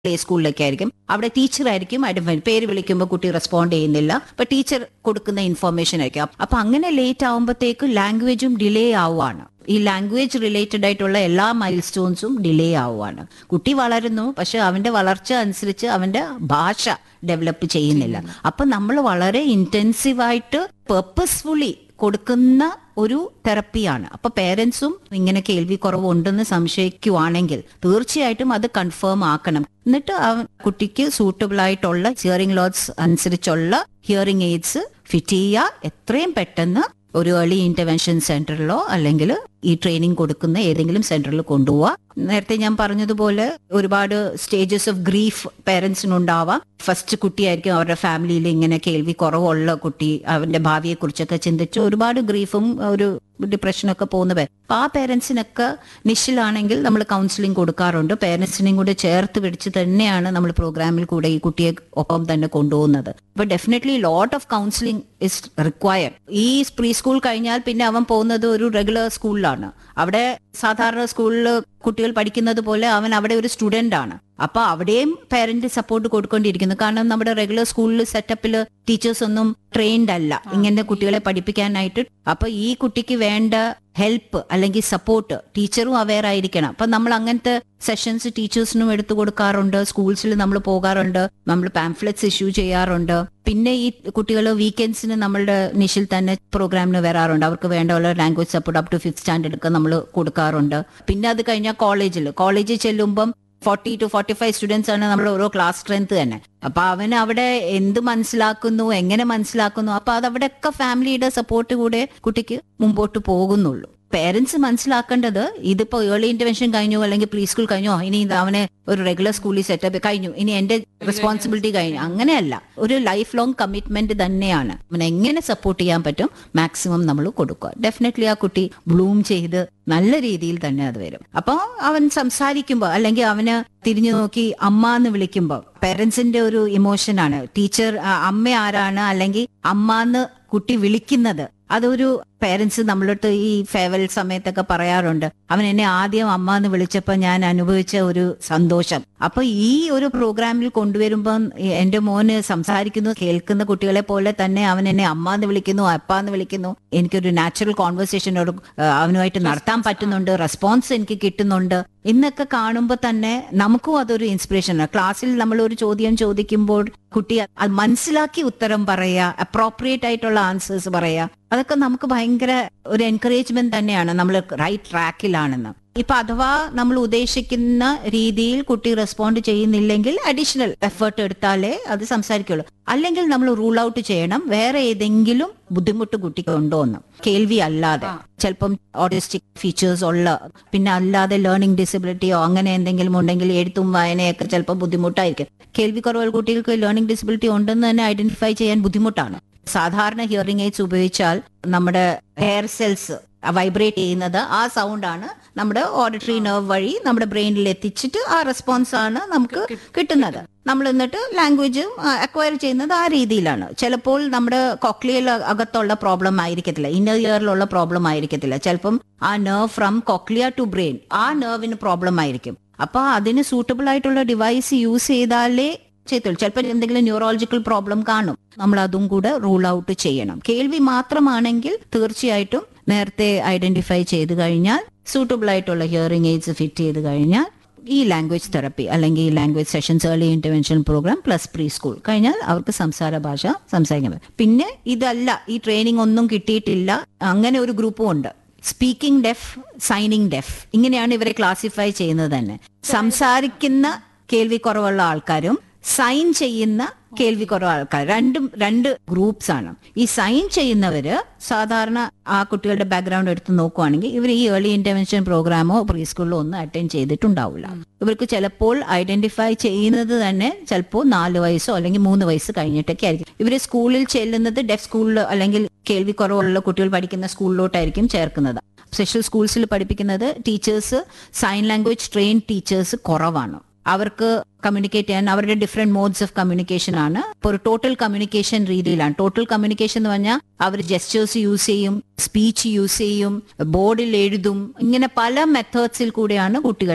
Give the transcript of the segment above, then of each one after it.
Play സ്കൂളിലൊക്കെ ആയിരിക്കും അവിടെ ടീച്ചർ ആയിരിക്കും ഐഡന്റിഫൈ പേര് വിളിക്കുമ്പോൾ കുട്ടി റെസ്പോണ്ട് ചെയ്യുന്നില്ല അപ്പൊ ടീച്ചർ കൊടുക്കുന്ന ഇൻഫർമേഷൻ ആയിരിക്കും അപ്പൊ അങ്ങനെ ലേറ്റ് ആവുമ്പോഴത്തേക്ക് ലാംഗ്വേജും ഡിലേ ആവുകയാണ് ഈ ലാംഗ്വേജ് റിലേറ്റഡ് ആയിട്ടുള്ള എല്ലാ മൈൽ സ്റ്റോൺസും ഡിലേ ആവുകയാണ് കുട്ടി വളരുന്നു പക്ഷെ അവന്റെ വളർച്ച അനുസരിച്ച് അവന്റെ ഭാഷ ഡെവലപ്പ് ചെയ്യുന്നില്ല അപ്പൊ നമ്മൾ വളരെ ഇന്റൻസീവായിട്ട് പെർപ്പസ്ഫുള്ളി കൊടുക്കുന്ന ഒരു തെറപ്പിയാണ് അപ്പൊ പേരൻസും ഇങ്ങനെ കേൾവി കുറവുണ്ടെന്ന് സംശയിക്കുവാണെങ്കിൽ തീർച്ചയായിട്ടും അത് കൺഫേം ആക്കണം എന്നിട്ട് ആ കുട്ടിക്ക് സൂട്ടബിൾ ആയിട്ടുള്ള ഹിയറിംഗ് ലോസ് അനുസരിച്ചുള്ള ഹിയറിംഗ് എയ്ഡ്സ് ഫിറ്റ് ചെയ്യുക എത്രയും പെട്ടെന്ന് ഒരു ഏർലി ഇന്റർവെൻഷൻ സെന്ററിലോ അല്ലെങ്കിൽ ഈ ട്രെയിനിങ് കൊടുക്കുന്ന ഏതെങ്കിലും സെന്ററിൽ കൊണ്ടുപോവുക നേരത്തെ ഞാൻ പറഞ്ഞതുപോലെ ഒരുപാട് സ്റ്റേജസ് ഓഫ് ഗ്രീഫ് പേരൻസിനുണ്ടാവാം ഫസ്റ്റ് കുട്ടിയായിരിക്കും അവരുടെ ഫാമിലിയിൽ ഇങ്ങനെ കേൾവി കുറവുള്ള കുട്ടി അവന്റെ ഭാവിയെ കുറിച്ചൊക്കെ ചിന്തിച്ച് ഒരുപാട് ഗ്രീഫും ഒരു ഡിപ്രഷനൊക്കെ പോകുന്ന പേര് അപ്പൊ ആ പേരൻസിനൊക്കെ നിഷിലാണെങ്കിൽ നമ്മൾ കൗൺസിലിംഗ് കൊടുക്കാറുണ്ട് പേരൻസിനെയും കൂടെ ചേർത്ത് പിടിച്ച് തന്നെയാണ് നമ്മൾ പ്രോഗ്രാമിൽ കൂടെ ഈ കുട്ടിയെ ഒപ്പം തന്നെ കൊണ്ടുപോകുന്നത് അപ്പൊ definitely lot of counselling is required ഈ പ്രീ സ്കൂൾ കഴിഞ്ഞാൽ പിന്നെ അവൻ പോകുന്നത് ഒരു റെഗുലർ സ്കൂളിലാണ് അവിടെ സാധാരണ സ്കൂളിൽ കുട്ടികൾ പഠിക്കുന്നത് പോലെ അവൻ അവിടെ ഒരു സ്റ്റുഡന്റ് ആണ് അപ്പൊ അവിടെയും പേരന്റ് സപ്പോർട്ട് കൊടുക്കേണ്ടിയിരിക്കുന്നു കാരണം നമ്മുടെ റെഗുലർ സ്കൂളിൽ സെറ്റപ്പിൽ ടീച്ചേഴ്സ് ഒന്നും ട്രെയിൻഡ് അല്ല ഇങ്ങനെ കുട്ടികളെ പഠിപ്പിക്കാനായിട്ട് അപ്പൊ ഈ കുട്ടിക്ക് വേണ്ട ഹെൽപ്പ് അല്ലെങ്കിൽ സപ്പോർട്ട് ടീച്ചറും അവെയർ ആയിരിക്കണം അപ്പൊ നമ്മൾ അങ്ങനത്തെ സെഷൻസ് ടീച്ചേഴ്സിനും എടുത്തു കൊടുക്കാറുണ്ട് സ്കൂൾസിൽ നമ്മൾ പോകാറുണ്ട് നമ്മൾ പാംഫ്ലെറ്റ്സ് ഇഷ്യൂ ചെയ്യാറുണ്ട് പിന്നെ ഈ കുട്ടികൾ വീക്കെൻഡ്സിന് നമ്മളുടെ നിഷിൽ തന്നെ പ്രോഗ്രാമിന് വരാറുണ്ട് അവർക്ക് വേണ്ട ഉള്ള language support up to fifth standard ഒക്കെ നമ്മൾ കൊടുക്കാറുണ്ട് പിന്നെ അത് കഴിഞ്ഞാൽ കോളേജിൽ കോളേജിൽ ചെല്ലുമ്പം forty two forty five students ആണ് നമ്മുടെ ഓരോ ക്ലാസ് സ്ട്രെങ്ത് തന്നെ അപ്പൊ അവൻ അവിടെ എന്ത് മനസ്സിലാക്കുന്നു എങ്ങനെ മനസ്സിലാക്കുന്നു അപ്പൊ അത് അവിടെയൊക്കെ ഫാമിലിയുടെ സപ്പോർട്ട് കൂടെ കുട്ടിക്ക് മുമ്പോട്ട് പോകുന്നുള്ളൂ പേരൻസ് മനസ്സിലാക്കേണ്ടത് ഇതിപ്പോ ഏർലി ഇന്റർവെൻഷൻ കഴിഞ്ഞു അല്ലെങ്കിൽ പ്രീ സ്കൂൾ കഴിഞ്ഞോ ഇനി ഇത് അവനെ ഒരു റെഗുലർ സ്കൂളിൽ സെറ്റപ്പ് കഴിഞ്ഞു ഇനി എന്റെ റെസ്പോൺസിബിലിറ്റി കഴിഞ്ഞു അങ്ങനെയല്ല ഒരു ലൈഫ് ലോങ് കമ്മിറ്റ്മെന്റ് തന്നെയാണ് അവനെ എങ്ങനെ സപ്പോർട്ട് ചെയ്യാൻ പറ്റും മാക്സിമം നമ്മൾ കൊടുക്കുക ഡെഫിനറ്റ്ലി ആ കുട്ടി ബ്ലൂം ചെയ്ത് നല്ല രീതിയിൽ തന്നെ അത് വരും അപ്പൊ അവൻ സംസാരിക്കുമ്പോൾ അല്ലെങ്കിൽ അവന് തിരിഞ്ഞു നോക്കി അമ്മ എന്ന് വിളിക്കുമ്പോൾ പേരൻസിന്റെ ഒരു ഇമോഷനാണ് ടീച്ചർ അമ്മ ആരാണ് അല്ലെങ്കിൽ അമ്മ എന്ന് കുട്ടി വിളിക്കുന്നത് അതൊരു പേരൻസ് നമ്മളടുത്ത് ഈ ഫേവൽ സമയത്തൊക്കെ പറയാറുണ്ട് അവൻ എന്നെ ആദ്യം അമ്മ എന്ന് വിളിച്ചപ്പോൾ ഞാൻ അനുഭവിച്ച ഒരു സന്തോഷം അപ്പൊ ഈ ഒരു പ്രോഗ്രാമിൽ കൊണ്ടുവരുമ്പോൾ എന്റെ മോന് സംസാരിക്കുന്നു കേൾക്കുന്ന കുട്ടികളെ പോലെ തന്നെ അവൻ എന്നെ അമ്മ എന്ന് വിളിക്കുന്നു അപ്പ എന്ന് വിളിക്കുന്നു എനിക്കൊരു നാച്ചുറൽ കോൺവെർസേഷൻ ഒരു അവനുമായിട്ട് നടത്താൻ പറ്റുന്നുണ്ട് റെസ്പോൺസ് എനിക്ക് കിട്ടുന്നുണ്ട് ഇന്നൊക്കെ കാണുമ്പോൾ തന്നെ നമുക്കും അതൊരു ഇൻസ്പിറേഷനാണ് ക്ലാസ്സിൽ നമ്മൾ ഒരു ചോദ്യം ചോദിക്കുമ്പോൾ കുട്ടി അത് മനസ്സിലാക്കി ഉത്തരം പറയുക അപ്രോപ്രിയേറ്റ് ആയിട്ടുള്ള ആൻസേഴ്സ് പറയുക അതൊക്കെ നമുക്ക് ഭയങ്കര ഒരു എൻകറേജ്മെന്റ് തന്നെയാണ് നമ്മൾ റൈറ്റ് ട്രാക്കിലാണെന്ന് ഇപ്പൊ അഥവാ നമ്മൾ ഉദ്ദേശിക്കുന്ന രീതിയിൽ കുട്ടി റെസ്പോണ്ട് ചെയ്യുന്നില്ലെങ്കിൽ അഡീഷണൽ എഫേർട്ട് എടുത്താലേ അത് സംസാരിക്കുള്ളൂ അല്ലെങ്കിൽ നമ്മൾ റൂൾ ഔട്ട് ചെയ്യണം വേറെ ഏതെങ്കിലും ബുദ്ധിമുട്ട് കുട്ടിക്ക് ഉണ്ടോ എന്ന് കേൾവി അല്ലാതെ ചിലപ്പം ഓട്ടിസ്റ്റിക് ഫീച്ചേഴ്സ് ഉള്ള പിന്നെ അല്ലാതെ ലേണിംഗ് ഡിസബിലിറ്റിയോ അങ്ങനെ എന്തെങ്കിലും ഉണ്ടെങ്കിൽ എഴുത്തും വായനയൊക്കെ ചിലപ്പോൾ ബുദ്ധിമുട്ടായിരിക്കും കേൾവി കുറവുള്ള കുട്ടികൾക്ക് ലേണിംഗ് ഡിസബിലിറ്റി ഉണ്ടെന്ന് തന്നെ ഐഡന്റിഫൈ ചെയ്യാൻ ബുദ്ധിമുട്ടാണ് സാധാരണ ഹിയറിംഗ് എയ്ഡ്സ് ഉപയോഗിച്ചാൽ നമ്മുടെ ഹെയർ സെൽസ് വൈബ്രേറ്റ് ചെയ്യുന്നത് ആ സൗണ്ട് ആണ് നമ്മുടെ ഓഡിറ്ററി നെർവ് വഴി നമ്മുടെ ബ്രെയിനിൽ എത്തിച്ചിട്ട് ആ റെസ്പോൺസ് ആണ് നമുക്ക് കിട്ടുന്നത് നമ്മൾ എന്നിട്ട് ലാംഗ്വേജ് അക്വയർ ചെയ്യുന്നത് ആ രീതിയിലാണ് ചിലപ്പോൾ നമ്മുടെ കൊക്ലിയൽ അകത്തുള്ള പ്രോബ്ലം ആയിരിക്കത്തില്ല ഇന്നർ ഇയറിലുള്ള പ്രോബ്ലം ആയിരിക്കത്തില്ല ചിലപ്പം ആ nerve from cochlea to brain ആ നെർവിന് പ്രോബ്ലം ആയിരിക്കും അപ്പൊ അതിന് സൂട്ടബിൾ ആയിട്ടുള്ള ഡിവൈസ് യൂസ് ചെയ്താലേ ചെയ്തുള്ളൂ ചിലപ്പോൾ എന്തെങ്കിലും ന്യൂറോളജിക്കൽ പ്രോബ്ലം കാണും നമ്മൾ അതും കൂടെ റൂൾ ഔട്ട് ചെയ്യണം കേൾവി മാത്രമാണെങ്കിൽ തീർച്ചയായിട്ടും നേരത്തെ ഐഡന്റിഫൈ ചെയ്ത് കഴിഞ്ഞാൽ സൂട്ടബിൾ ആയിട്ടുള്ള ഹിയറിംഗ് എയ്ഡ്സ് ഫിറ്റ് ചെയ്ത് കഴിഞ്ഞാൽ ഈ ലാംഗ്വേജ് തെറപ്പി അല്ലെങ്കിൽ ഈ language sessions early intervention program plus preschool കഴിഞ്ഞാൽ അവർക്ക് സംസാര ഭാഷ സംസാരിക്കാൻ പറ്റും പിന്നെ ഇതല്ല ഈ ട്രെയിനിങ് ഒന്നും കിട്ടിയിട്ടില്ല അങ്ങനെ ഒരു ഗ്രൂപ്പും ഉണ്ട് സ്പീക്കിംഗ് ഡെഫ് സൈനിങ് ഡെഫ് ഇങ്ങനെയാണ് ഇവരെ ക്ലാസിഫൈ ചെയ്യുന്നത് തന്നെ സംസാരിക്കുന്ന കേൾവി കുറവുള്ള ആൾക്കാരും സൈൻ ചെയ്യുന്ന കേൾവി കുറവ് ആൾക്കാർ രണ്ടും രണ്ട് ഗ്രൂപ്പ്സ് ആണ് ഈ സൈൻ ചെയ്യുന്നവര് സാധാരണ ആ കുട്ടികളുടെ ബാക്ക്ഗ്രൗണ്ട് എടുത്ത് നോക്കുവാണെങ്കിൽ ഇവർ ഈ ഏർലി ഇന്റർവെൻഷൻ പ്രോഗ്രാമോ പ്രീ സ്കൂളിലോ ഒന്നും അറ്റൻഡ് ചെയ്തിട്ടുണ്ടാവില്ല ഇവർക്ക് ചിലപ്പോൾ ഐഡന്റിഫൈ ചെയ്യുന്നത് തന്നെ ചിലപ്പോൾ നാല് വയസ്സോ അല്ലെങ്കിൽ മൂന്ന് വയസ്സ് കഴിഞ്ഞിട്ടൊക്കെ ആയിരിക്കും ഇവര് സ്കൂളിൽ ചെല്ലുന്നത് ഡെഫ് സ്കൂളിൽ അല്ലെങ്കിൽ കേൾവി കുറവുള്ള കുട്ടികൾ പഠിക്കുന്ന സ്കൂളിലോട്ടായിരിക്കും ചേർക്കുന്നത് സ്പെഷ്യൽ സ്കൂൾസിൽ പഠിപ്പിക്കുന്നത് teachers sign language train teachers കുറവാണ് അവർക്ക് കമ്മ്യൂണിക്കേറ്റ് ചെയ്യാൻ അവരുടെ ഡിഫറെന്റ് മോഡ്സ് ഓഫ് കമ്മ്യൂണിക്കേഷൻ ആണ് ഇപ്പൊ ഒരു ടോട്ടൽ കമ്മ്യൂണിക്കേഷൻ രീതിയിലാണ് ടോട്ടൽ കമ്മ്യൂണിക്കേഷൻ എന്ന് പറഞ്ഞാൽ അവർ ജെസ്റ്റേഴ്സ് യൂസ് ചെയ്യും സ്പീച്ച് യൂസ് ചെയ്യും ബോർഡിൽ എഴുതും ഇങ്ങനെ പല മെത്തേഡ്സിൽ കൂടെയാണ് കുട്ടികളെ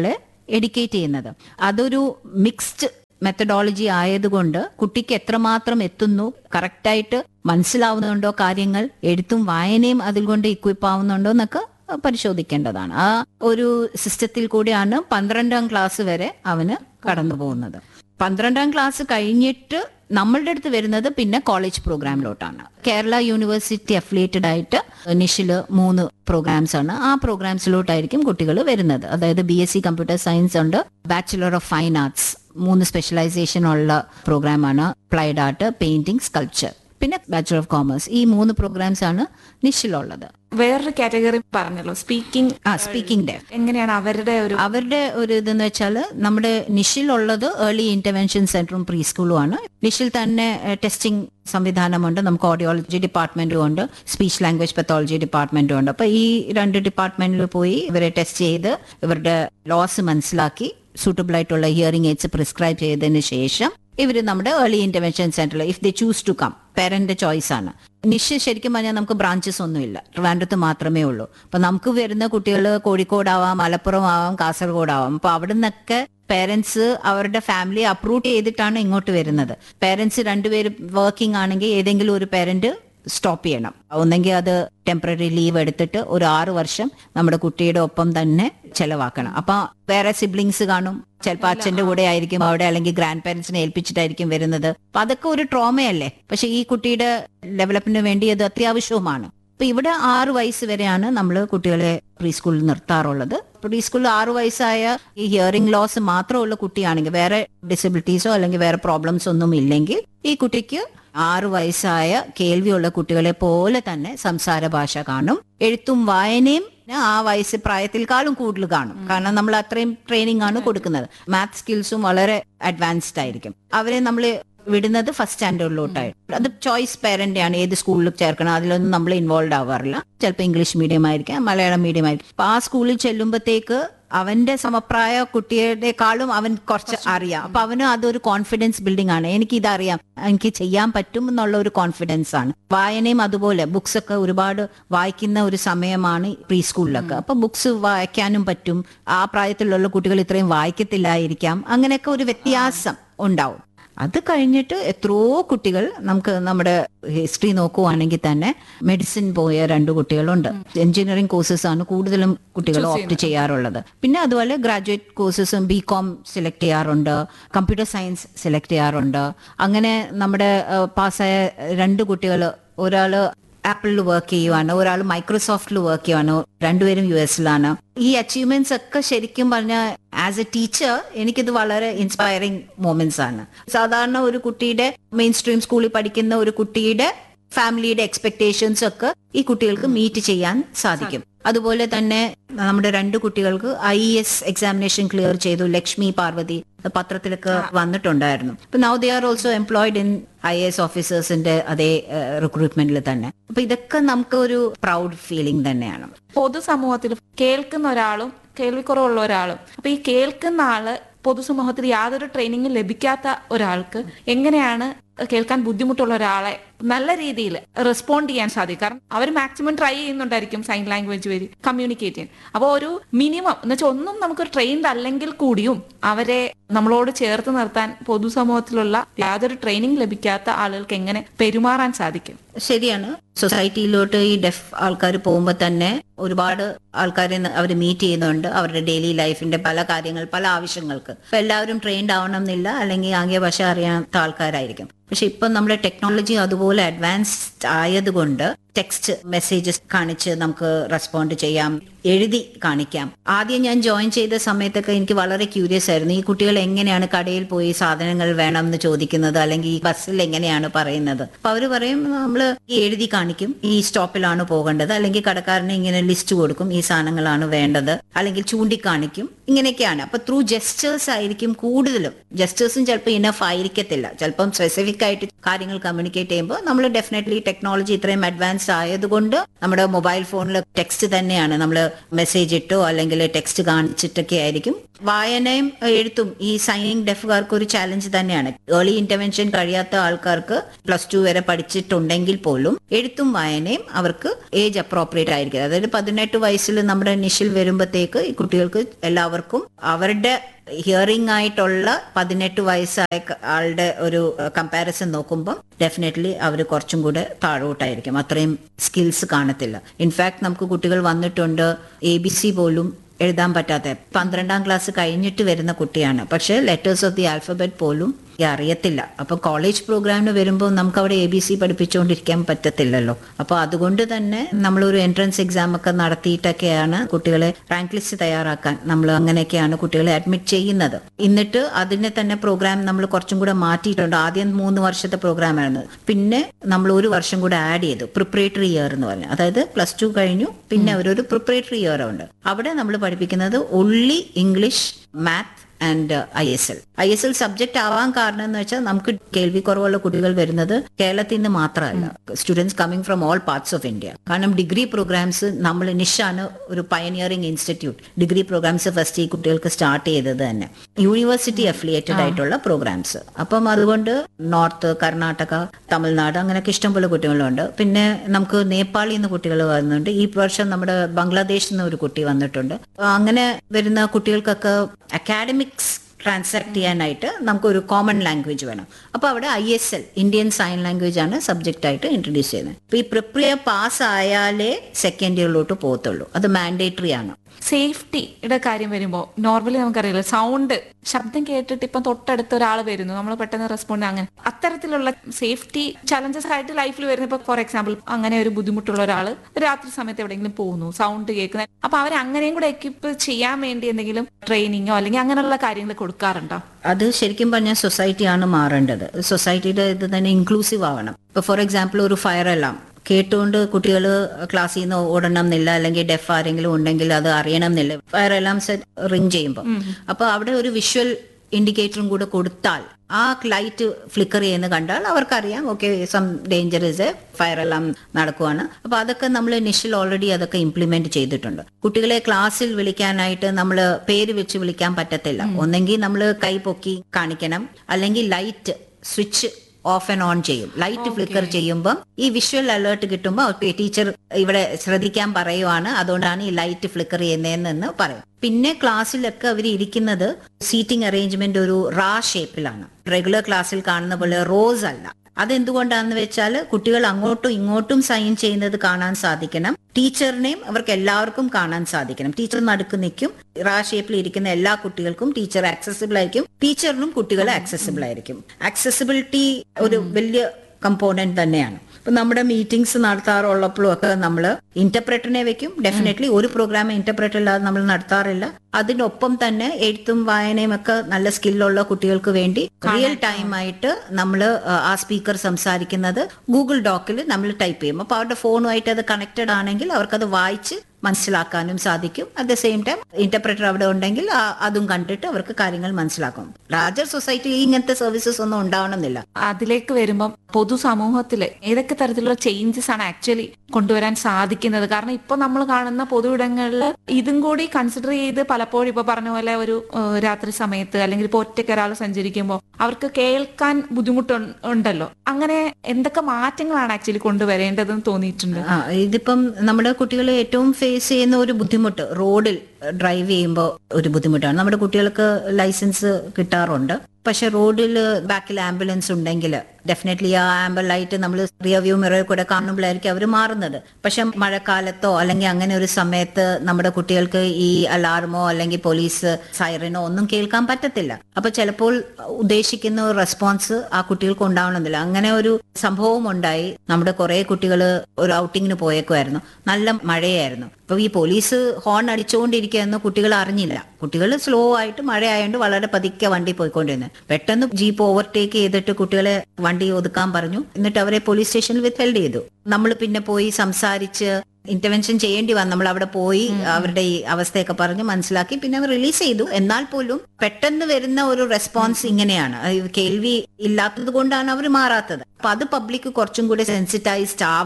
എഡ്യൂക്കേറ്റ് ചെയ്യുന്നത് അതൊരു മിക്സ്ഡ് മെത്തഡോളജി ആയതുകൊണ്ട് കുട്ടിക്ക് എത്രമാത്രം എത്തുന്നു കറക്റ്റായിട്ട് മനസ്സിലാവുന്നുണ്ടോ കാര്യങ്ങൾ എഴുത്തും വായനയും അതിൽ കൊണ്ട് ഇക്വിപ്പ് ആവുന്നുണ്ടോ എന്നൊക്കെ പരിശോധിക്കേണ്ടതാണ് ആ ഒരു സിസ്റ്റത്തിൽ കൂടിയാണ് പന്ത്രണ്ടാം ക്ലാസ് വരെ അവന് കടന്നു പോകുന്നത് പന്ത്രണ്ടാം ക്ലാസ് കഴിഞ്ഞിട്ട് നമ്മളുടെ അടുത്ത് വരുന്നത് പിന്നെ കോളേജ് പ്രോഗ്രാമിലോട്ടാണ് കേരള യൂണിവേഴ്സിറ്റി അഫിലിയേറ്റഡ് ആയിട്ട് നിഷില് മൂന്ന് പ്രോഗ്രാംസ് ആണ് ആ പ്രോഗ്രാംസിലോട്ടായിരിക്കും കുട്ടികൾ വരുന്നത് അതായത് B S C computer science ഉണ്ട് ബാച്ചുലർ ഓഫ് ഫൈൻ ആർട്സ് മൂന്ന് സ്പെഷ്യലൈസേഷൻ ഉള്ള പ്രോഗ്രാമാണ് അപ്ലൈഡ് ആർട്ട് പെയിന്റിംഗ് സ്കൾപ്ചർ പിന്നെ ബാച്ചുലർ ഓഫ് കോമേഴ്സ് ഈ മൂന്ന് പ്രോഗ്രാംസ് ആണ് നിഷിലുള്ളത് വേറൊരു കാറ്റഗറി പറഞ്ഞല്ലോ സ്പീക്കിംഗ് ആ സ്പീക്കിംഗ് ഡേ എങ്ങനെയാണ് അവരുടെ ഒരു അവരുടെ ഒരു ഇതെന്ന് വെച്ചാൽ നമ്മുടെ നിഷിലുള്ളത് ഏർലി ഇന്റർവെൻഷൻ സെന്ററും പ്രീ സ്കൂളും ആണ് നിഷിൽ തന്നെ ടെസ്റ്റിംഗ് സംവിധാനമുണ്ട് നമുക്ക് ഓഡിയോളജി ഡിപ്പാർട്ട്മെന്റും ഉണ്ട് സ്പീച്ച് ലാംഗ്വേജ് പത്തോളജി ഡിപ്പാർട്ട്മെന്റും ഉണ്ട് അപ്പൊ ഈ രണ്ട് ഡിപ്പാർട്ട്മെന്റിൽ പോയി ഇവരെ ടെസ്റ്റ് ചെയ്ത് ഇവരുടെ ലോസ് മനസ്സിലാക്കി സൂട്ടബിൾ ആയിട്ടുള്ള ഹിയറിംഗ് എയ്ഡ്സ് പ്രിസ്ക്രൈബ് ചെയ്തതിന് ശേഷം ഇവർ നമ്മുടെ ഏർലി ഇന്റർവെൻഷൻ സെന്ററിൽ if they choose to come parent choice ആണ് നിഷ് ശരിക്കും പറഞ്ഞാൽ നമുക്ക് ബ്രാഞ്ചസ് ഒന്നുമില്ല ട്രിവാൻഡ്രത്ത് മാത്രമേ ഉള്ളൂ അപ്പൊ നമുക്ക് വരുന്ന കുട്ടികൾ കോഴിക്കോടാവാം മലപ്പുറം ആവാം കാസർഗോഡ് അപ്പൊ അവിടെ നിന്നൊക്കെ പേരൻസ് അവരുടെ ഫാമിലി അപ്രൂവ് ചെയ്തിട്ടാണ് ഇങ്ങോട്ട് വരുന്നത് പേരൻസ് രണ്ടുപേരും വർക്കിംഗ് ആണെങ്കിൽ ഏതെങ്കിലും ഒരു പേരന്റ് സ്റ്റോപ്പ് ചെയ്യണം ഒന്നെങ്കിൽ അത് ടെമ്പററി ലീവ് എടുത്തിട്ട് ഒരു ആറു വർഷം നമ്മുടെ കുട്ടിയുടെ ഒപ്പം തന്നെ ചെലവാക്കണം അപ്പൊ വേറെ സിബ്ലിങ്സ് കാണും ചിലപ്പോൾ അച്ഛന്റെ കൂടെ ആയിരിക്കും അവിടെ അല്ലെങ്കിൽ ഗ്രാൻഡ് പാരന്റ്സിനെ ഏൽപ്പിച്ചിട്ടായിരിക്കും വരുന്നത് അപ്പൊ അതൊക്കെ ഒരു ട്രോമയല്ലേ പക്ഷെ ഈ കുട്ടിയുടെ ഡെവലപ്മെന്റിന് വേണ്ടി അത് അത്യാവശ്യവുമാണ് അപ്പൊ ഇവിടെ ആറു വയസ്സ് വരെയാണ് നമ്മൾ കുട്ടികളെ പ്രീ സ്കൂളിൽ നിർത്താറുള്ളത് പ്രീ സ്കൂളിൽ ആറു വയസ്സായ ഈ ഹിയറിംഗ് ലോസ് മാത്രമുള്ള കുട്ടിയാണെങ്കിൽ വേറെ ഡിസബിലിറ്റീസോ അല്ലെങ്കിൽ വേറെ പ്രോബ്ലംസ് ഒന്നും ഇല്ലെങ്കിൽ ഈ കുട്ടിക്ക് ആറു വയസ്സായ കേൾവിയുള്ള കുട്ടികളെ പോലെ തന്നെ സംസാര ഭാഷ കാണും എഴുത്തും വായനയും ആ വയസ്സ് പ്രായത്തിൽക്കാളും കൂടുതൽ കാണും കാരണം നമ്മൾ അത്രയും ട്രെയിനിങ് ആണ് കൊടുക്കുന്നത് മാത്ത് സ്കിൽസും വളരെ അഡ്വാൻസ്ഡ് ആയിരിക്കും അവരെ നമ്മൾ വിടുന്നത് ഫസ്റ്റ് സ്റ്റാൻഡേർഡിലോട്ടായിട്ട് അത് ചോയ്സ് പേരന്റ് ആണ് ഏത് സ്കൂളിൽ ചേർക്കണം അതിലൊന്നും നമ്മൾ ഇൻവോൾവ് ആവാറില്ല ചിലപ്പോൾ ഇംഗ്ലീഷ് മീഡിയം ആയിരിക്കാം മലയാളം മീഡിയം ആയിരിക്കും അപ്പൊ ആ സ്കൂളിൽ ചെല്ലുമ്പോഴത്തേക്ക് അവന്റെ സമപ്രായ കുട്ടിയുടെക്കാളും അവൻ കുറച്ച് അറിയാം അപ്പൊ അവന് അതൊരു കോൺഫിഡൻസ് ബിൽഡിംഗ് ആണ് എനിക്ക് ഇതറിയാം എനിക്ക് ചെയ്യാൻ പറ്റും എന്നുള്ള ഒരു കോൺഫിഡൻസ് ആണ് വായനയും അതുപോലെ ബുക്സ് ഒക്കെ ഒരുപാട് വായിക്കുന്ന ഒരു സമയമാണ് പ്രീ സ്കൂളിലൊക്കെ അപ്പൊ ബുക്സ് വായിക്കാനും പറ്റും ആ പ്രായത്തിലുള്ള കുട്ടികൾ ഇത്രയും വായിക്കത്തില്ലായിരിക്കാം അങ്ങനെയൊക്കെ ഒരു വ്യത്യാസം ഉണ്ടാവും അത് കഴിഞ്ഞിട്ട് എത്രയോ കുട്ടികൾ നമുക്ക് നമ്മുടെ ഹിസ്റ്ററി നോക്കുവാണെങ്കിൽ തന്നെ മെഡിസിൻ പോയ രണ്ട് കുട്ടികളുണ്ട് എഞ്ചിനീയറിംഗ് കോഴ്സസ് ആണ് കൂടുതലും കുട്ടികൾ ഓപ്റ്റ് ചെയ്യാറുള്ളത് പിന്നെ അതുപോലെ ഗ്രാജുവേറ്റ് കോഴ്സസും ബി കോം സെലക്ട് ചെയ്യാറുണ്ട് കമ്പ്യൂട്ടർ സയൻസ് സെലക്ട് ചെയ്യാറുണ്ട് അങ്ങനെ നമ്മുടെ പാസ്സായ രണ്ട് കുട്ടികൾ ഒരാള് ആപ്പിളിൽ വർക്ക് ചെയ്യുവാണ് ഒരാൾ മൈക്രോസോഫ്റ്റിൽ വർക്ക് ചെയ്യുവാണ് രണ്ടുപേരും യു എസിലാണ് ഈ അച്ചീവ്മെന്റ്സ് ഒക്കെ ശരിക്കും പറഞ്ഞാൽ ആസ് എ ടീച്ചർ എനിക്കിത് വളരെ ഇൻസ്പയറിംഗ് മൊമെന്റ്സ് ആണ് സാധാരണ ഒരു കുട്ടിയുടെ മെയിൻ സ്ട്രീം സ്കൂളിൽ പഠിക്കുന്ന ഒരു കുട്ടിയുടെ ഫാമിലിയുടെ എക്സ്പെക്ടേഷൻസ് ഒക്കെ ഈ കുട്ടികൾക്ക് മീറ്റ് ചെയ്യാൻ സാധിക്കും അതുപോലെ തന്നെ നമ്മുടെ രണ്ട് കുട്ടികൾക്ക് ഐ എസ് എക്സാമിനേഷൻ ക്ലിയർ ചെയ്തു ലക്ഷ്മി പാർവതി പത്രത്തിലൊക്കെ വന്നിട്ടുണ്ടായിരുന്നു അപ്പൊ now they are also employed in I S ഓഫീസേഴ്സിന്റെ അതേ റിക്രൂട്ട്മെന്റിൽ തന്നെ അപ്പൊ ഇതൊക്കെ നമുക്ക് ഒരു പ്രൗഡ് ഫീലിംഗ് തന്നെയാണ് പൊതുസമൂഹത്തിൽ കേൾക്കുന്ന ഒരാളും കേൾവിക്കുറവുള്ള ഒരാളും അപ്പൊ ഈ കേൾക്കുന്ന ആള് പൊതുസമൂഹത്തിൽ യാതൊരു ട്രെയിനിങ്ങും ലഭിക്കാത്ത ഒരാൾക്ക് എങ്ങനെയാണ് കേൾക്കാൻ ബുദ്ധിമുട്ടുള്ള ഒരാളെ നല്ല രീതിയിൽ റെസ്പോണ്ട് ചെയ്യാൻ സാധിക്കും കാരണം അവർ മാക്സിമം ട്രൈ ചെയ്യുന്നുണ്ടായിരിക്കും സൈൻ ലാംഗ്വേജ് വഴി കമ്മ്യൂണിക്കേറ്റ് ചെയ്യാൻ അപ്പോൾ ഒരു മിനിമം എന്ന് വെച്ചാൽ ഒന്നും നമുക്ക് ട്രെയിൻഡ് അല്ലെങ്കിൽ കൂടിയും അവരെ നമ്മളോട് ചേർത്ത് നിർത്താൻ പൊതുസമൂഹത്തിലുള്ള യാതൊരു ട്രെയിനിങ് ലഭിക്കാത്ത ആളുകൾക്ക് എങ്ങനെ പെരുമാറാൻ സാധിക്കും ശരിയാണ് സൊസൈറ്റിയിലോട്ട് ഈ ഡെഫ് ആൾക്കാർ പോകുമ്പോൾ തന്നെ ഒരുപാട് ആൾക്കാരെ അവർ മീറ്റ് ചെയ്യുന്നുണ്ട് അവരുടെ ഡെയിലി ലൈഫിന്റെ പല കാര്യങ്ങൾ പല ആവശ്യങ്ങൾക്ക് ഇപ്പൊ എല്ലാവരും ട്രെയിൻഡ് ആവണം എന്നില്ല അല്ലെങ്കിൽ ആംഗ്യ ഭാഷ അറിയാത്ത ആൾക്കാരായിരിക്കും പക്ഷെ ഇപ്പം നമ്മുടെ ടെക്നോളജി അതുപോലെ അഡ്വാൻസ്ഡ് ആയതുകൊണ്ട് ടെക്സ്റ്റ് മെസ്സേജസ് കാണിച്ച് നമുക്ക് റെസ്പോണ്ട് ചെയ്യാം എഴുതി കാണിക്കാം ആദ്യം ഞാൻ ജോയിൻ ചെയ്ത സമയത്തൊക്കെ എനിക്ക് വളരെ ക്യൂരിയസ് ആയിരുന്നു ഈ കുട്ടികൾ എങ്ങനെയാണ് കടയിൽ പോയി സാധനങ്ങൾ വേണം എന്ന് ചോദിക്കുന്നത് അല്ലെങ്കിൽ ഈ ബസ്സിൽ എങ്ങനെയാണ് പറയുന്നത് അപ്പൊ അവര് പറയും നമ്മൾ എഴുതി കാണിക്കും ഈ സ്റ്റോപ്പിലാണ് പോകേണ്ടത് അല്ലെങ്കിൽ കടക്കാരന് ഇങ്ങനെ ലിസ്റ്റ് കൊടുക്കും ഈ സാധനങ്ങളാണ് വേണ്ടത് അല്ലെങ്കിൽ ചൂണ്ടിക്കാണിക്കും ഇങ്ങനെയൊക്കെയാണ് അപ്പൊ ത്രൂ ജസ്റ്റേഴ്സ് ആയിരിക്കും കൂടുതലും ജസ്റ്റേഴ്സും ചിലപ്പോൾ ഇനഫ് ആയിരിക്കത്തില്ല ചിലപ്പം സ്പെസിഫിക് ആയിട്ട് കാര്യങ്ങൾ കമ്മ്യൂണിക്കേറ്റ് ചെയ്യുമ്പോൾ നമ്മൾ ഡെഫിനറ്റ്ലി ടെക്നോളജി ഇത്രയും അഡ്വാൻസ്ഡ് ചാനൽസ് ആയതുകൊണ്ട് നമ്മുടെ മൊബൈൽ ഫോണിൽ ടെക്സ്റ്റ് തന്നെയാണ് നമ്മൾ മെസ്സേജ് ഇട്ടോ അല്ലെങ്കിൽ ടെക്സ്റ്റ് കാണിച്ചിട്ടൊക്കെ ആയിരിക്കും വായനയും എഴുത്തും ഈ സൈനിങ് ഡെഫുകാർക്ക് ഒരു ചാലഞ്ച് തന്നെയാണ് ഏർലി ഇന്റർവെൻഷൻ കഴിയാത്ത ആൾക്കാർക്ക് പ്ലസ് ടു വരെ പഠിച്ചിട്ടുണ്ടെങ്കിൽ പോലും എഴുത്തും വായനയും അവർക്ക് ഏജ് അപ്രോപ്രിയേറ്റ് ആയിരിക്കും അതായത് പതിനെട്ട് വയസ്സിൽ നമ്മുടെ നിഷിൽ വരുമ്പോഴത്തേക്ക് ഈ കുട്ടികൾക്ക് എല്ലാവർക്കും അവരുടെ ഹിയറിംഗ് ആയിട്ടുള്ള പതിനെട്ട് വയസ്സായ ക- ആളുടെ ഒരു കമ്പാരിസൺ നോക്കുമ്പോൾ ഡെഫിനറ്റ്ലി അവർ കുറച്ചും കൂടെ താഴോട്ടായിരിക്കും അത്രയും സ്കിൽസ് കാണത്തില്ല ഇൻഫാക്ട് നമുക്ക് കുട്ടികൾ വന്നിട്ടുണ്ട് എ ബി സി പോലും എഴുതാൻ പറ്റാത്ത പന്ത്രണ്ടാം ക്ലാസ് കഴിഞ്ഞിട്ട് വരുന്ന കുട്ടിയാണ് പക്ഷെ ലെറ്റേഴ്സ് ഓഫ് ദി ആൽഫബറ്റ് പോലും ഈ അറിയത്തില്ല അപ്പൊ കോളേജ് പ്രോഗ്രാമിന് വരുമ്പോൾ നമുക്ക് അവിടെ എ ബി സി പഠിപ്പിച്ചുകൊണ്ടിരിക്കാൻ പറ്റത്തില്ലല്ലോ അപ്പൊ അതുകൊണ്ട് തന്നെ നമ്മൾ ഒരു എൻട്രൻസ് എക്സാം ഒക്കെ നടത്തിയിട്ടൊക്കെയാണ് കുട്ടികളെ റാങ്ക് ലിസ്റ്റ് തയ്യാറാക്കാൻ നമ്മൾ അങ്ങനെയൊക്കെയാണ് കുട്ടികളെ അഡ്മിറ്റ് ചെയ്യുന്നത് എന്നിട്ട് അതിനെ തന്നെ പ്രോഗ്രാം നമ്മൾ കുറച്ചും കൂടെ മാറ്റിയിട്ടുണ്ട് ആദ്യം മൂന്ന് വർഷത്തെ പ്രോഗ്രാം ആയിരുന്നു പിന്നെ നമ്മൾ ഒരു വർഷം കൂടെ ആഡ് ചെയ്തു പ്രിപ്പറേറ്ററി ഇയർ എന്ന് പറഞ്ഞു അതായത് പ്ലസ് ടു കഴിഞ്ഞു പിന്നെ അവരൊരു പ്രിപ്പറേറ്ററി ഇയർ ഉണ്ട് അവിടെ നമ്മൾ പഠിപ്പിക്കുന്നത് only English math and I S L I S L subject ആവാൻ കാരണം എന്ന് വെച്ചാൽ നമുക്ക് കേൾവി കുറവുള്ള കുട്ടികൾ വരുന്നത് കേരളത്തിൽ നിന്ന് മാത്രമല്ല students coming from all parts of India കാരണം ഡിഗ്രി പ്രോഗ്രാംസ് നമ്മൾ നിഷാണ് ഒരു pioneering institute degree programs first ഈ കുട്ടികൾക്ക് സ്റ്റാർട്ട് ചെയ്തത് തന്നെ യൂണിവേഴ്സിറ്റി അഫിലിയേറ്റഡ് ആയിട്ടുള്ള പ്രോഗ്രാംസ് അപ്പം അതുകൊണ്ട് നോർത്ത് കർണാടക തമിഴ്നാട് അങ്ങനെയൊക്കെ ഇഷ്ടംപോലെ കുട്ടികളുണ്ട് പിന്നെ നമുക്ക് നേപ്പാളിൽ നിന്ന് കുട്ടികൾ വരുന്നുണ്ട് ഈ വർഷം നമ്മുടെ ബംഗ്ലാദേശിൽ നിന്ന് ഒരു കുട്ടി വന്നിട്ടുണ്ട് അങ്ങനെ വരുന്ന കുട്ടികൾക്കൊക്കെ അക്കാഡമിക്സ് ട്രാൻസാക്ട് ചെയ്യാനായിട്ട് നമുക്ക് ഒരു കോമൺ ലാംഗ്വേജ് വേണം അപ്പൊ അവിടെ I S L Indian sign language ആണ് സബ്ജക്റ്റ് ആയിട്ട് ഇൻട്രൊഡ്യൂസ് ചെയ്യുന്നത് അപ്പൊ ഈ പ്രിപ്രിയ പാസ് ആയാലേ സെക്കൻഡ് ഇയറിലോട്ട് പോകത്തുള്ളൂ അത് മാൻഡേറ്ററി ആണ് സേഫ്റ്റിയുടെ കാര്യം വരുമ്പോൾ നോർമലി നമുക്കറിയില്ല സൗണ്ട് ശബ്ദം കേട്ടിട്ട് ഇപ്പം തൊട്ടടുത്ത് ഒരാൾ വരുന്നു നമ്മൾ പെട്ടെന്ന് റെസ്പോണ്ട് അങ്ങനെ അത്തരത്തിലുള്ള സേഫ്റ്റി ചലഞ്ചസ് ആയിട്ട് ലൈഫിൽ വരുന്ന ഇപ്പൊ ഫോർ എക്സാമ്പിൾ അങ്ങനെ ഒരു ബുദ്ധിമുട്ടുള്ള ഒരാൾ രാത്രി സമയത്ത് എവിടെയെങ്കിലും പോകുന്നു സൗണ്ട് കേൾക്കുന്നത് അപ്പൊ അവർ അങ്ങനെയും കൂടെ എക്യുപ്പ് ചെയ്യാൻ വേണ്ടി എന്തെങ്കിലും ട്രെയിനിങ്ങോ അല്ലെങ്കിൽ അങ്ങനെയുള്ള കാര്യങ്ങൾ കൊടുക്കാറുണ്ടോ അത് ശരിക്കും പറഞ്ഞാൽ സൊസൈറ്റിയാണ് മാറേണ്ടത് സൊസൈറ്റിയുടെ ഇത് തന്നെ ഇൻക്ലൂസീവ് ആവണം ഇപ്പൊ ഫോർ എക്സാമ്പിൾ ഒരു ഫയർ അലാം കേട്ടുകൊണ്ട് കുട്ടികൾ ക്ലാസ്സിൽ നിന്ന് ഓടണം എന്നില്ല അല്ലെങ്കിൽ ഡെഫ് ആരെങ്കിലും ഉണ്ടെങ്കിൽ അത് അറിയണം എന്നില്ല ഫയർ അലാംസ് റിങ് ചെയ്യുമ്പോൾ അപ്പൊ അവിടെ ഒരു വിഷ്വൽ ഇൻഡിക്കേറ്ററും കൂടെ കൊടുത്താൽ ആ ലൈറ്റ് ഫ്ലിക്കർ ചെയ്യുന്ന കണ്ടാൽ അവർക്കറിയാം okay some danger is a fire alarm നടക്കുവാണ് അപ്പൊ അതൊക്കെ നമ്മൾ നിഷിൽ ഓൾറെഡി അതൊക്കെ ഇംപ്ലിമെന്റ് ചെയ്തിട്ടുണ്ട് കുട്ടികളെ ക്ലാസ്സിൽ വിളിക്കാനായിട്ട് നമ്മൾ പേര് വെച്ച് വിളിക്കാൻ പറ്റത്തില്ല ഒന്നെങ്കിൽ നമ്മൾ കൈ പൊക്കി കാണിക്കണം അല്ലെങ്കിൽ light switch off and on ചെയ്യും ലൈറ്റ് ഫ്ലിക്കർ ചെയ്യുമ്പോൾ ഈ വിഷ്വൽ അലേർട്ട് കിട്ടുമ്പോൾ ടീച്ചർ ഇവിടെ ശ്രദ്ധിക്കാൻ പറയുവാണ് അതുകൊണ്ടാണ് ഈ ലൈറ്റ് ഫ്ലിക്കർ ചെയ്യുന്നതെന്ന് പറയും പിന്നെ ക്ലാസ്സിലൊക്കെ അവർ ഇരിക്കുന്നത് സീറ്റിംഗ് അറേഞ്ച്മെന്റ് ഒരു റാ ഷേപ്പിലാണ് റെഗുലർ ക്ലാസ്സിൽ കാണുന്ന പോലെ റോസ് അല്ല അതെന്തുകൊണ്ടാന്ന് വെച്ചാൽ കുട്ടികൾ അങ്ങോട്ടും ഇങ്ങോട്ടും സൈൻ ചെയ്യുന്നത് കാണാൻ സാധിക്കണം ടീച്ചറിനെയും അവർക്ക് എല്ലാവർക്കും കാണാൻ സാധിക്കണം ടീച്ചർ നടുക്ക് നിൽക്കും റാ ഷേപ്പിൽ ഇരിക്കുന്ന എല്ലാ കുട്ടികൾക്കും ടീച്ചർ ആക്സസിബിൾ ആയിരിക്കും ടീച്ചറിനും കുട്ടികൾ ആക്സസിബിൾ ആയിരിക്കും ആക്സസിബിലിറ്റി ഒരു വലിയ കമ്പോണന്റ് തന്നെയാണ് ഇപ്പൊ നമ്മുടെ മീറ്റിംഗ്സ് നടത്താറുള്ളപ്പോഴും ഒക്കെ നമ്മൾ ഇന്റർപ്രറ്ററിനെ വെക്കും ഡെഫിനറ്റ്ലി ഒരു പ്രോഗ്രാം ഇന്റർപ്രറ്റർ ഇല്ലാതെ നമ്മൾ നടത്താറില്ല അതിനൊപ്പം തന്നെ എഴുത്തും വായനയും ഒക്കെ നല്ല സ്കില്ലുള്ള കുട്ടികൾക്ക് വേണ്ടി റിയൽ ടൈം ആയിട്ട് നമ്മൾ ആ സ്പീക്കർ സംസാരിക്കുന്നത് ഗൂഗിൾ ഡോക്കിൽ നമ്മൾ ടൈപ്പ് ചെയ്യും അപ്പൊ അവരുടെ ഫോണുമായിട്ട് അത് കണക്റ്റഡ് ആണെങ്കിൽ അവർക്കത് വായിച്ച് മനസ്സിലാക്കാനും സാധിക്കും at the same time interpreter അവിടെ ഉണ്ടെങ്കിൽ ആ- അതും കണ്ടിട്ട് അവർക്ക് കാര്യങ്ങൾ മനസ്സിലാക്കും ലാർജർ സൊസൈറ്റിയിൽ ഇങ്ങനത്തെ സർവീസസ് ഒന്നും ഉണ്ടാവണമെന്നില്ല അതിലേക്ക് വരുമ്പം പൊതുസമൂഹത്തില് ഏതൊക്കെ തരത്തിലുള്ള ചേഞ്ചസ് ആണ് ആക്ച്വലി കൊണ്ടുവരാൻ സാധിക്കുന്നത് കാരണം ഇപ്പൊ നമ്മൾ കാണുന്ന പൊതുയിടങ്ങളിൽ ഇതും കൂടി കൺസിഡർ ചെയ്ത് പലപ്പോഴും ഇപ്പൊ പറഞ്ഞ പോലെ ഒരു ഏഹ്, രാത്രി സമയത്ത് അല്ലെങ്കിൽ ഇപ്പൊ ഒറ്റയ്ക്ക് ഒരാൾ സഞ്ചരിക്കുമ്പോൾ അവർക്ക് കേൾക്കാൻ ബുദ്ധിമുട്ടുണ്ടല്ലോ അങ്ങനെ എന്തൊക്കെ മാറ്റങ്ങളാണ് ആക്ച്വലി കൊണ്ടുവരേണ്ടതെന്ന് തോന്നിയിട്ടുണ്ട് ആ ഇതിപ്പം നമ്മുടെ കുട്ടികൾ ഏറ്റവും ഫേസ് ചെയ്യുന്ന ഒരു ബുദ്ധിമുട്ട് റോഡിൽ ഡ്രൈവ് ചെയ്യുമ്പോൾ ഒരു ബുദ്ധിമുട്ടാണ് നമ്മുടെ കുട്ടികൾക്ക് ലൈസൻസ് കിട്ടാറുണ്ട് പക്ഷെ റോഡിൽ ബാക്കിൽ ആംബുലൻസ് ഉണ്ടെങ്കിൽ ഡെഫിനറ്റ്ലി ആ ആംബർ ലൈറ്റ് നമ്മൾ റിയർ വ്യൂ മിററിൽ കൂടെ കാണുമ്പോഴായിരിക്കും അവർ മാറുന്നത് പക്ഷെ മഴക്കാലത്തോ അല്ലെങ്കിൽ അങ്ങനെ ഒരു സമയത്ത് നമ്മുടെ കുട്ടികൾക്ക് ഈ അലാർമോ അല്ലെങ്കിൽ പോലീസ് സൈറനോ ഒന്നും കേൾക്കാൻ പറ്റത്തില്ല അപ്പൊ ചിലപ്പോൾ ഉദ്ദേശിക്കുന്ന ഒരു റെസ്പോൺസ് ആ കുട്ടികൾക്ക് ഉണ്ടാവണമെന്നില്ല അങ്ങനെ ഒരു സംഭവം ഉണ്ടായി നമ്മുടെ കുറെ കുട്ടികൾ ഒരു ഔട്ടിങ്ങിന് പോയേക്കുമായിരുന്നു നല്ല മഴയായിരുന്നു അപ്പൊ ഈ പോലീസ് ഹോൺ അടിച്ചുകൊണ്ടിരിക്കുകയെന്ന് കുട്ടികൾ അറിഞ്ഞില്ല കുട്ടികൾ സ്ലോ ആയിട്ട് മഴയായതുകൊണ്ട് വളരെ പതുക്കെ വണ്ടി പോയിക്കൊണ്ടിരുന്നു പെട്ടെന്ന് ജീപ്പ് ഓവർടേക്ക് ചെയ്തിട്ട് കുട്ടികളെ വണ്ടി ഒതുക്കാൻ പറഞ്ഞു എന്നിട്ട് അവരെ പോലീസ് സ്റ്റേഷനിൽ വിത്ത്ഹെൽഡ് ചെയ്തു നമ്മൾ പിന്നെ പോയി സംസാരിച്ച് ഇന്റർവെൻഷൻ ചെയ്യേണ്ടി വന്നു നമ്മൾ അവിടെ പോയി അവരുടെ ഈ അവസ്ഥയൊക്കെ പറഞ്ഞ് മനസ്സിലാക്കി പിന്നെ അവർ റിലീസ് ചെയ്തു എന്നാൽ പോലും പെട്ടെന്ന് വരുന്ന ഒരു റെസ്പോൺസ് ഇങ്ങനെയാണ് അത് കേൾവി ഇല്ലാത്തത് കൊണ്ടാണ് അവർ മാറാത്തത് അപ്പൊ അത് പബ്ലിക് കുറച്ചും കൂടി സെൻസിറ്റൈസ്ഡ് ആവണം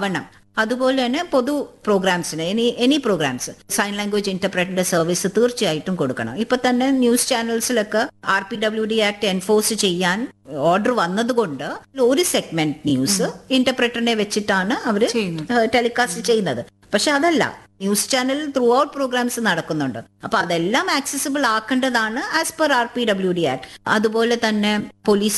അതുപോലെ തന്നെ പൊതു പ്രോഗ്രാംസിന് any any programs sign language ഇന്റർപ്രറ്ററിന്റെ സർവീസ് തീർച്ചയായിട്ടും കൊടുക്കണം ഇപ്പൊ തന്നെ ന്യൂസ് ചാനൽസിലൊക്കെ R P W D act enforce ചെയ്യാൻ ഓർഡർ വന്നതുകൊണ്ട് ഒരു സെഗ്മെന്റ് ന്യൂസ് ഇന്റർപ്രറ്ററിനെ വെച്ചിട്ടാണ് അവര് ചെയ്യുന്നത്. ടെലികാസ്റ്റ് ചെയ്യുന്നത് പക്ഷെ അതല്ല ന്യൂസ് ചാനലിൽ ത്രൂ ഔട്ട് പ്രോഗ്രാംസ് നടക്കുന്നുണ്ട് അപ്പൊ അതെല്ലാം ആക്സസിബിൾ ആക്കേണ്ടതാണ് as per R P W D act അതുപോലെ തന്നെ പോലീസ്